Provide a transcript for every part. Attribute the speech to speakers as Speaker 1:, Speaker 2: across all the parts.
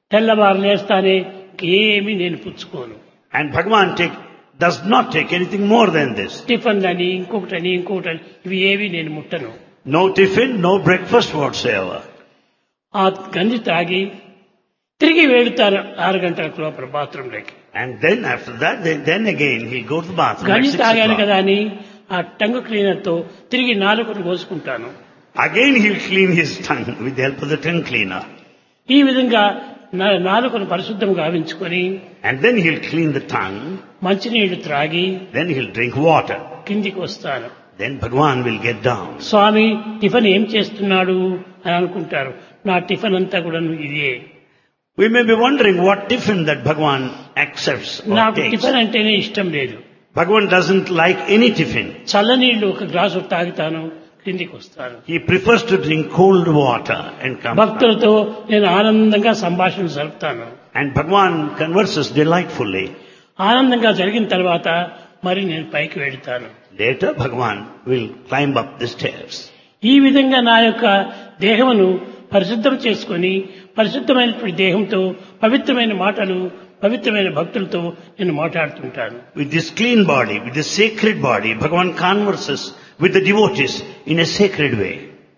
Speaker 1: తెల్లవారు లేస్తానే ఏమీ నేను పుచ్చుకోను
Speaker 2: And Bhagavan take, does not take anything more than this.
Speaker 1: Tiffin అని ఇంకొకటని ఇంకొకటని ఇవి ఏవి నేను ముట్టను
Speaker 2: No tiffin, no breakfast whatsoever.
Speaker 1: ఆ గంజి తాగి తిరిగి వెళుతారు ఆరు గంటలకు లోపల బాత్రూంలోకి
Speaker 2: And then after that, then, then again he'll go to the bathroom at
Speaker 1: గంజి
Speaker 2: six
Speaker 1: తాగాను
Speaker 2: o'clock.
Speaker 1: కదా అని ఆ టంగ్ క్లీనర్ తో తిరిగి నాలుగును కోసుకుంటాను
Speaker 2: Again he'll clean his tongue with the help of the tongue cleaner.
Speaker 1: ఈ విధంగా నా- నాలుకను పరిశుద్ధం గావించుకొని
Speaker 2: And then he'll clean the tongue.
Speaker 1: మంచినీళ్లు త్రాగి
Speaker 2: Then he'll drink water.
Speaker 1: కిందికి వస్తాను
Speaker 2: Then Bhagavan will get down.
Speaker 1: Swami tiffin ఏం చేస్తున్నాడు అని అనుకుంటారు నా టిఫిన్ అంతా కూడా ఇదే
Speaker 2: We may be wondering what tiffin that Bhagavan accepts or
Speaker 1: నాకు
Speaker 2: takes.
Speaker 1: టిఫిన్ అంటేనే ఇష్టం లేదు
Speaker 2: Bhagavan doesn't like any tiffin.
Speaker 1: చల్లనీళ్లు ఒక గ్లాసు తాగుతాను క్రిందికి వస్తాను
Speaker 2: He prefers to drink cold water and come back.
Speaker 1: భక్తులతో నేను ఆనందంగా సంభాషణ జరుపుతాను
Speaker 2: And Bhagavan converses delightfully.
Speaker 1: ఆనందంగా జరిగిన తర్వాత మరి నేను పైకి వెళ్తాను
Speaker 2: Later, Bhagavan will climb up the stairs.
Speaker 1: ఈ విధంగా నా యొక్క దేహమును పరిశుద్ధం చేసుకొని పరిశుద్ధమైనటువంటి దేహంతో పవిత్రమైన మాటలు పవిత్రమైన భక్తులతో నేను మాట్లాడుతుంటాను
Speaker 2: With this clean body, with this sacred body, Bhagavan converses with the devotees in a sacred way.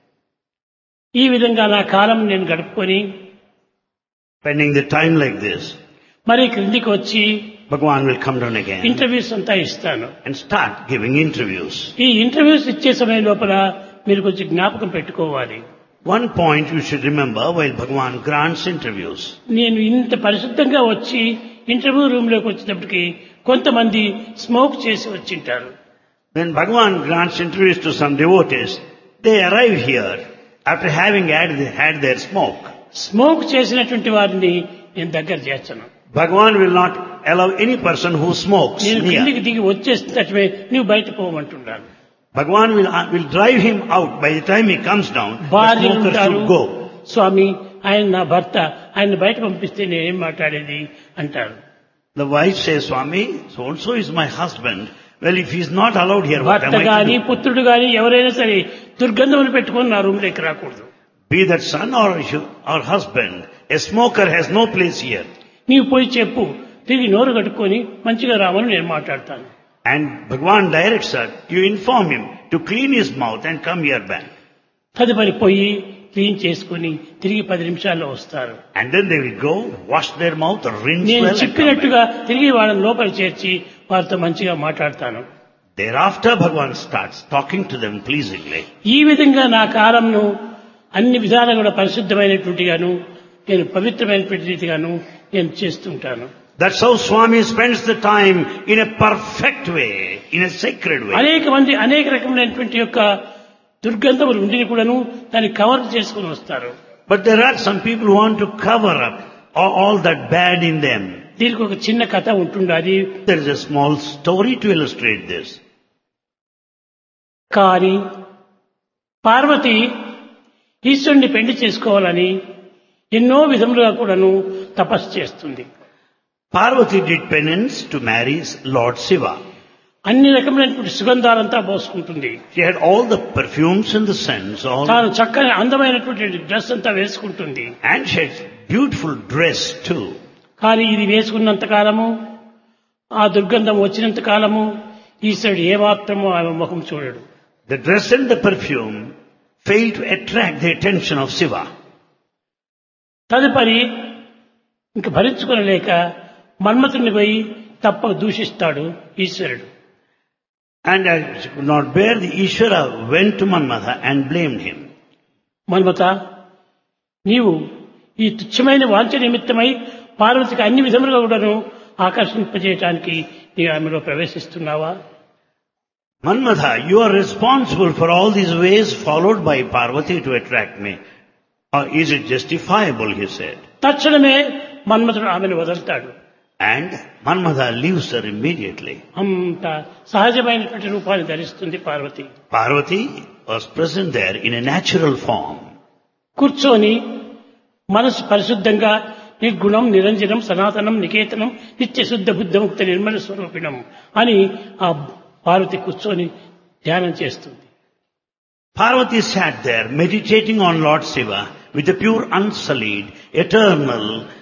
Speaker 1: ఈ విధంగా నా కాలం నేను గడుపుకొని
Speaker 2: Spending the time like this,
Speaker 1: మరి క్రిందికి వచ్చి
Speaker 2: Bhagavan will come down again
Speaker 1: interviews అంతా ఇస్తాను
Speaker 2: and start giving interviews.
Speaker 1: ఈ ఇంటర్వ్యూస్ ఇచ్చే సమయం లోపల మీరు కొంచెం జ్ఞాపకం పెట్టుకోవాలి
Speaker 2: One point you should remember while Bhagavan grants interviews.
Speaker 1: నేను ఇంత పరిశుద్ధంగా వచ్చి ఇంటర్వ్యూ రూమ్ లోకి వచ్చేటప్పటికి కొంతమంది స్మోక్ చేసి వచ్చింటారు
Speaker 2: When Bhagavan grants interviews to some devotees, they arrive here after having had, had their smoke.
Speaker 1: Smoke చేసినటువంటి వారిని నేను దగ్గర చేర్చను
Speaker 2: Bhagavan will not allow any person who smokes
Speaker 1: నేను
Speaker 2: near.
Speaker 1: కిందికి దిగి వచ్చేసినట్టువే నువ్వు బయట పోవమంటున్నాను
Speaker 2: Bhagavan will, uh, will drive him out. By the time he comes down, the
Speaker 1: భార్య
Speaker 2: smoker
Speaker 1: ఉంటారు
Speaker 2: should go.
Speaker 1: స్వామి ఆయన నా భర్త ఆయన బయట పంపిస్తే నేనేం మాట్లాడేది అంటారు
Speaker 2: The wife says, Swami, so and so is my husband. Well, if he's not allowed here, what am
Speaker 1: భర్త
Speaker 2: I
Speaker 1: గాని
Speaker 2: to do?
Speaker 1: పుత్రుడు గాని ఎవరైనా సరే దుర్గంధములు పెట్టుకొని నా రూమ్ లోకి రాకూడదు
Speaker 2: Be that son or, or husband, a smoker has no place here.
Speaker 1: నీవు పోయి చెప్పు తిరిగి నోరు కట్టుకొని మంచిగా రామని నేను మాట్లాడతాను
Speaker 2: And Bhagavan directs her, you inform him to clean his mouth and come here back.
Speaker 1: తదుపరి పోయి క్లీన్ చేసుకొని తిరిగి పది నిమిషాల్లో వస్తారు
Speaker 2: And then they will go, wash their mouth, rinse
Speaker 1: నేను
Speaker 2: well and come back.
Speaker 1: చెప్పినట్టుగా తిరిగి వాళ్ళని లోపల చేర్చి వారితో మంచిగా మాట్లాడతాను
Speaker 2: Thereafter Bhagavan starts talking to them pleasingly.
Speaker 1: ఈ విధంగా నా కాలంను అన్ని విధాలుగా కూడా పరిశుద్ధమైనటువంటిగాను నేను పవిత్రమైనటువంటి రీతిగాను నేను చేస్తుంటాను
Speaker 2: That's how Swami spends the time in a perfect way, in a sacred way.
Speaker 1: అనేక మంది అనేక రకమైనటువంటి యొక్క దుర్గంధములు ఉండిని కూడాను దాన్ని కవర్ చేసుకుని వస్తారు
Speaker 2: But there are some people who want to cover up all, all that bad in them.
Speaker 1: దీనికి ఒక చిన్న కథ ఉంటుండాలి
Speaker 2: There is a small story to illustrate this.
Speaker 1: కానీ పార్వతి ఈశ్వరుని పెళ్లి చేసుకోవాలని ఎన్నో విధములుగా కూడాను తపస్సు చేస్తుంది
Speaker 2: Parvati did penance to marry Lord Shiva.
Speaker 1: అన్ని రకమైనటువంటి సుగంధాలంతా పోసుకుంటుంది
Speaker 2: She had all the perfumes and the scents, all,
Speaker 1: తాను చక్కని అందమైనటువంటి డ్రెస్ అంతా వేసుకుంటుంది
Speaker 2: and she had beautiful dress too.
Speaker 1: కానీ ఇది వేసుకున్నంత కాలము ఆ దుర్గంధం వచ్చినంత కాలము ఈశ్వరుడు ఏమాత్రమో ఆమె ముఖం చూడడు
Speaker 2: The dress and the perfume failed to attract the attention of Shiva.
Speaker 1: తదుపరి ఇంక భరించుకొనలేక మన్మథుని పోయి తప్ప దూషిస్తాడు ఈశ్వరుడు
Speaker 2: And as she could not bear, the Ishvara went to Manmatha and blamed him.
Speaker 1: Manmatha నీవు ఈ తుచ్చమైన వాంఛ నిమిత్తమై పార్వతికి అన్ని విధములుగా కూడాను ఆకర్షింపజేయటానికి నీ ఆమెలో ప్రవేశిస్తున్నావా
Speaker 2: Manmatha, you are responsible for all these ways followed by Parvati to attract me. Or is it justifiable, he said.
Speaker 1: తక్షణమే మన్మథుడు ఆమెను వదులుతాడు
Speaker 2: And Manmatha leaves her immediately.
Speaker 1: అంత సహజమైనటువంటి రూపాన్ని ధరిస్తుంది Parvati
Speaker 2: Parvati was present there in a natural form.
Speaker 1: కూర్చొని మనసు పరిశుద్ధంగా నిర్గుణం నిరంజనం సనాతనం నికేతనం నిత్య శుద్ధ బుద్ధముక్త నిర్మల స్వరూపిణం అని ఆ పార్వతి కూర్చొని ధ్యానం చేస్తుంది
Speaker 2: Parvati sat there meditating on Lord Shiva with a pure unsullied, eternal,